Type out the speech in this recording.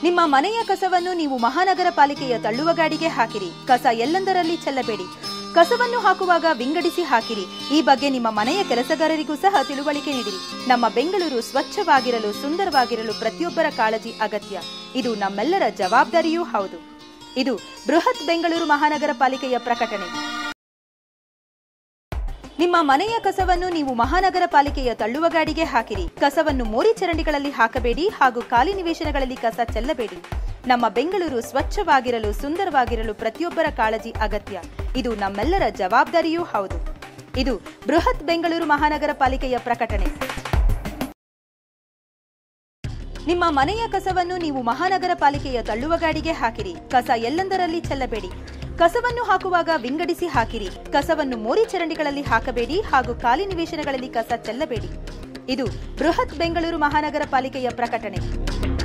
ನಿಮ್ಮ ಮನೆಯ ಕಸವನ್ನು ನೀವು ಮಹಾನಗರ ಪಾಲಿಕೆಯ ತಳ್ಳುವ ಗಾಡಿಗೆ ಹಾಕಿರಿ ಕಸ ಎಲ್ಲೆಂದರಲ್ಲಿ ಚೆಲ್ಲಬೇಡಿ ಕಸವನ್ನು ಹಾಕುವಾಗ ವಿಂಗಡಿಸಿ ಹಾಕಿರಿ ಈ ಬಗ್ಗೆ ನಿಮ್ಮ ಮನೆಯ ಕೆಲಸಗಾರರಿಗೂ ಸಹ ತಿಳುವಳಿಕೆ ನೀಡಿರಿ ನಮ್ಮ ಬೆಂಗಳೂರು ಸ್ವಚ್ಛವಾಗಿರಲು ಸುಂದರವಾಗಿರಲು ಪ್ರತಿಯೊಬ್ಬರ ಕಾಳಜಿ ಅಗತ್ಯ ಇದು ನಮ್ಮೆಲ್ಲರ ಜವಾಬ್ದಾರಿಯೂ ಹೌದು ಇದು ಬೃಹತ್ ಬೆಂಗಳೂರು ಮಹಾನಗರ ಪಾಲಿಕೆಯ ಪ್ರಕಟಣೆ ನಿಮ್ಮ ಮನೆಯ ಕಸವನ್ನು ನೀವು ಮಹಾನಗರ ಪಾಲಿಕೆಯ ತಳ್ಳುವ ಗಾಡಿಗೆ ಹಾಕಿರಿ ಕಸವನ್ನು ಮೋರಿ ಚರಂಡಿಗಳಲ್ಲಿ ಹಾಕಬೇಡಿ ಹಾಗೂ ಖಾಲಿ ನಿವೇಶನಗಳಲ್ಲಿ ಕಸ ಚೆಲ್ಲಬೇಡಿ ನಮ್ಮ ಬೆಂಗಳೂರು ಸ್ವಚ್ಛವಾಗಿರಲು ಸುಂದರವಾಗಿರಲು ಪ್ರತಿಯೊಬ್ಬರ ಕಾಳಜಿ ಅಗತ್ಯ ಇದು ನಮ್ಮೆಲ್ಲರ ಜವಾಬ್ದಾರಿಯೂ ಹೌದು ಇದು ಬೃಹತ್ ಬೆಂಗಳೂರು ಮಹಾನಗರ ಪಾಲಿಕೆಯ ಪ್ರಕಟಣೆ ನಿಮ್ಮ ಮನೆಯ ಕಸವನ್ನು ನೀವು ಮಹಾನಗರ ಪಾಲಿಕೆಯ ತಳ್ಳುವ ಗಾಡಿಗೆ ಹಾಕಿರಿ ಕಸ ಎಲ್ಲೆಂದರಲ್ಲಿ ಚೆಲ್ಲಬೇಡಿ ಕಸವನ್ನು ಹಾಕುವಾಗ ವಿಂಗಡಿಸಿ ಹಾಕಿರಿ ಕಸವನ್ನು ಮೋರಿ ಚರಂಡಿಗಳಲ್ಲಿ ಹಾಕಬೇಡಿ ಹಾಗೂ ಖಾಲಿ ನಿವೇಶನಗಳಲ್ಲಿ ಕಸ ಚೆಲ್ಲಬೇಡಿ ಇದು ಬೃಹತ್ ಬೆಂಗಳೂರು ಮಹಾನಗರ ಪಾಲಿಕೆಯ ಪ್ರಕಟಣೆ